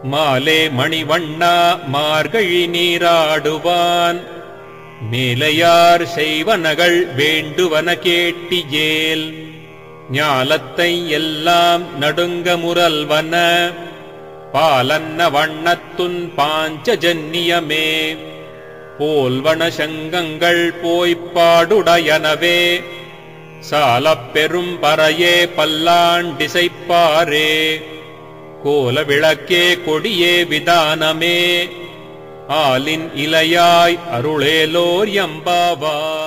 மாலே மணிவண்ணா மார்கழி நீராடுவான் மேலையார் செய்வனகள் வேண்டுவன கேட்டியேல் ஞாலத்தை எல்லாம் நடுங்க முரல்வன பாலன்ன வண்ணத்துன் பாஞ்சஜன்னியமே போல்வன சங்கங்கள் போய்ப் பாடுடையனவே சாலப் பெரும் பறையே பல்லாண்டிசைப்பாரே கோல விளக்கே கொடியே விதானமே ஆலின் இலையாய் அருளேலோர் எம்பாவாய்